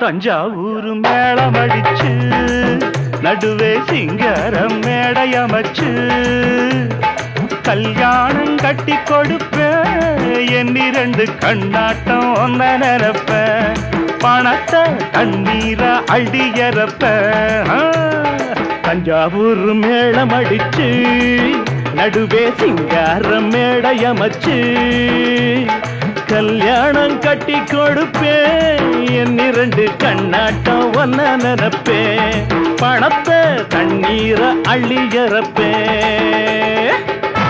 தஞ்சாவூர் மேளமடிச்சு நடுவே சிங்காரம் மேடையமைச்சு கல்யாணம் கட்டி கொடுப்பேன் என் இரண்டு கண்ணாட்டம் ஒன்ன நினைப்ப பணத்தை தண்ணீரா அடியறப்ப ஆ, தஞ்சாவூர் மேளமடிச்சு நடுவே சிங்காரம் மேடையமைச்சு கல்யாணம் கட்டி கொடுப்பேன் என் இரண்டு கண்ணாட்டம் ஒன்ன நினைப்பேன் பணத்தை தண்ணீரை அள்ளியறப்பேன்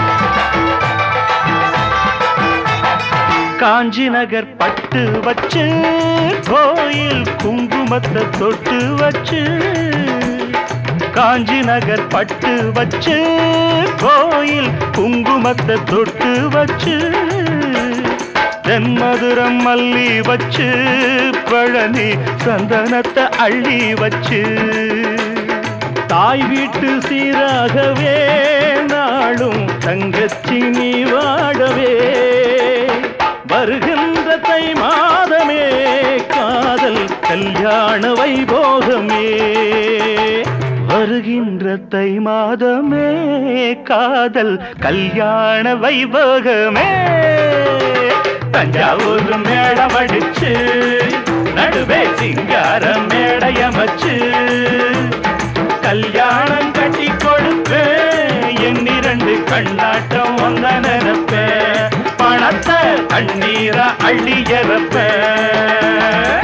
காஞ்சி நகர் பட்டு வச்சு கோயில் குங்குமத்தை தொட்டு வச்சு காஞ்சி நகர் பட்டு வச்சு கோயில் குங்குமத்தை தொட்டு வச்சு தென்மதுரம் மல்லி வச்சு பழனி சந்தனத்தை அள்ளி வச்சு தாய் வீட்டு சீராகவே நாளும் தங்கச்சி நீ வாடவே வருகின்ற தை மாதமே காதல் கல்யாண வைபோகமே வருகின்ற தை மாதமே காதல் கல்யாண வைபோகமே தஞ்சாவூர் மேளமடிச்சு நடுவே சிங்கார மேடையமைச்சு கல்யாணம் கட்டி கொடுப்பேன் என் இரண்டு கண்ணாட்டம் வந்த நினைப்பேன் பணத்தை தண்ணீரை அள்ளியறப்பேன்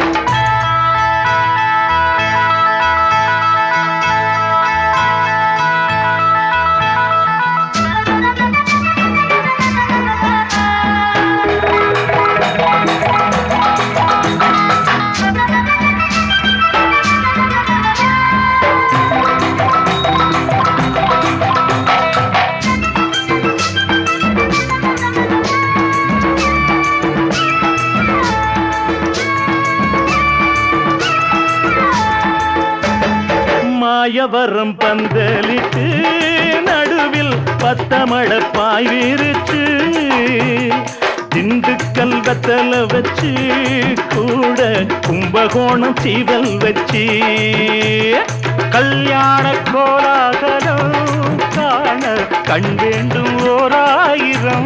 மாயவரம் பந்தலிட்டு நடுவில் பத்தமழ பாய் விரிச்சு திண்டுக்கல் வெத்தல வச்சு கூட கும்பகோணம் சீவல் வச்சு கல்யாண கோலாகலம் காண கண் வேண்டும் ஓராயிரம்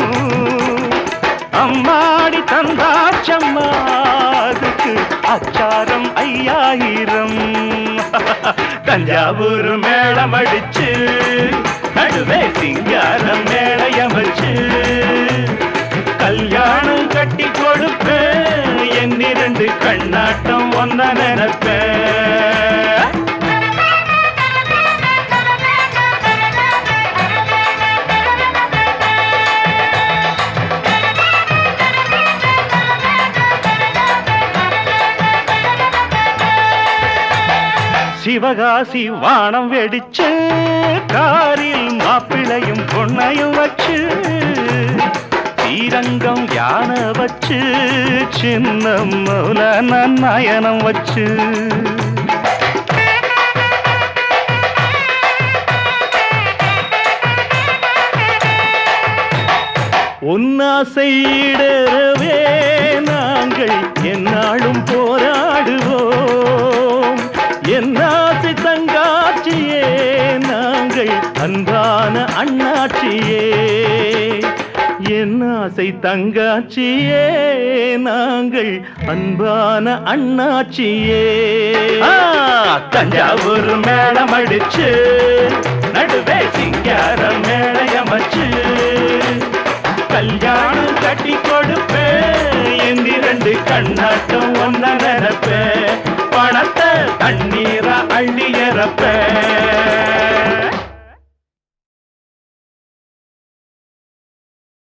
அம்மாடி தந்தாச்சம்மா அதுக்கு அச்சாரம் ஐயாயிரம் தஞ்சாவூர் மேளம் அடிச்சு நடுவே சிங்காரம் மேளையமைச்சு கல்யாணம் கட்டி கொடுப்பேன் என் இரண்டு கண்ணாட்டம் ஒன்ன நினைப்பேன் சிவகாசி வானம் வெடிச்சு காரில் மாப்பிளையும் பொண்ணையும் வச்சு ஸ்ரீரங்கம் யானை வச்சு சின்ன மூல நயனம் வச்சு உன்னாசையிடவே நாங்கள் என்னாலும் போராடுவோம் என்னாசை தங்காட்சியே நாங்கள் அன்பான அண்ணாட்சியே என்னாசை தங்காட்சியே நாங்கள் அன்பான அண்ணாட்சியே ஆ, தஞ்சாவூர் மேளம் அடிச்சு நடுவே சிங்கார மேளையமைச்சு கல்யாணம் கட்டி கொடுப்பேன் என் இரண்டு கண்ணாட்டம் ஒன்ன நினைப்பேன் பணத்தை தண்ணீரை அள்ளியறப்பேன்